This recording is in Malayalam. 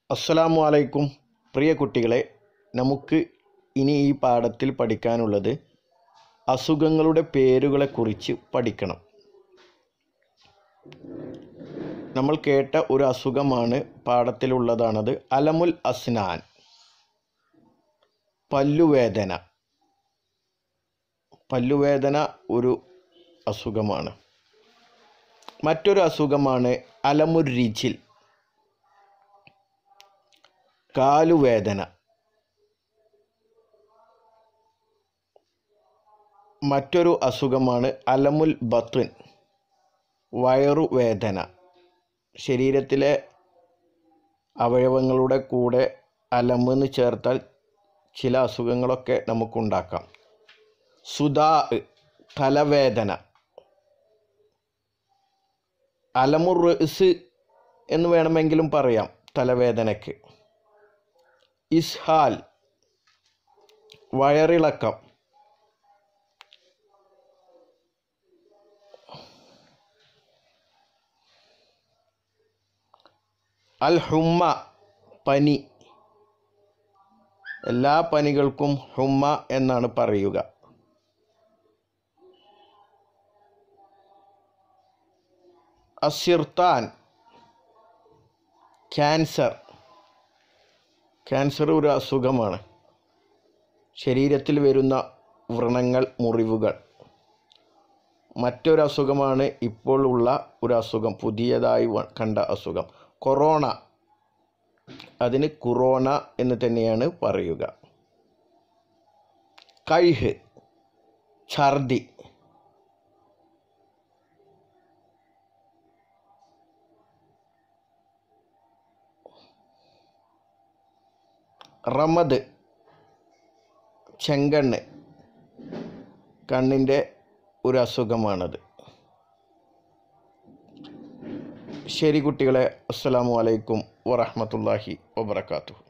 അസ്സലാമു അലൈക്കും പ്രിയ കുട്ടികളെ നമുക്ക് ഇനി ഈ പാഠത്തിൽ പഠിക്കാനുള്ളത് അസുഖങ്ങളുടെ പേരുകളെക്കുറിച്ച് പഠിക്കണം നമ്മൾ കേട്ട ഒരു അസുഖമാണ് പാഠത്തിലുള്ളതാണത് അലമുൽ അസ്നാൻ പല്ലുവേദന പല്ലുവേദന ഒരു അസുഖമാണ് മറ്റൊരു അസുഖമാണ് അലമുരിച്ചിൽ കാലുവേദന മറ്റൊരു അസുഖമാണ് അലമുൽ ബത്തുൻ വയറുവേദന ശരീരത്തിലെ അവയവങ്ങളുടെ കൂടെ അലമെന്ന് ചേർത്താൽ ചില അസുഖങ്ങളൊക്കെ നമുക്കുണ്ടാക്കാം സുധാ തലവേദന അലമുർ റസ് എന്ന് വേണമെങ്കിലും പറയാം തലവേദനയ്ക്ക് ഇസ്ഹാൽ വയറിളക്കം അൽ ഹുമ്മ പനി എല്ലാ പനികൾക്കും ഹുമ്മ എന്നാണ് പറയുക അസിർത്താൻ ക്യാൻസർ ക്യാൻസർ ഒരു അസുഖമാണ് ശരീരത്തിൽ വരുന്ന വ്രണങ്ങൾ മുറിവുകൾ മറ്റൊരു അസുഖമാണ് ഇപ്പോൾ ഉള്ള ഒരു അസുഖം പുതിയതായി വ- കണ്ട അസുഖം കൊറോണ അതിന് കുറോണ എന്ന് തന്നെയാണ് പറയുക കൈഹ് ഛർദി റമദ് ചെങ്കണ്ണ് കണ്ണിൻ്റെ ഒരു അസുഖമാണത് ശരി കുട്ടികളെ അസ്സലാമു അലൈക്കും വറഹ്മത്തുള്ളാഹി വബറകാതുഹു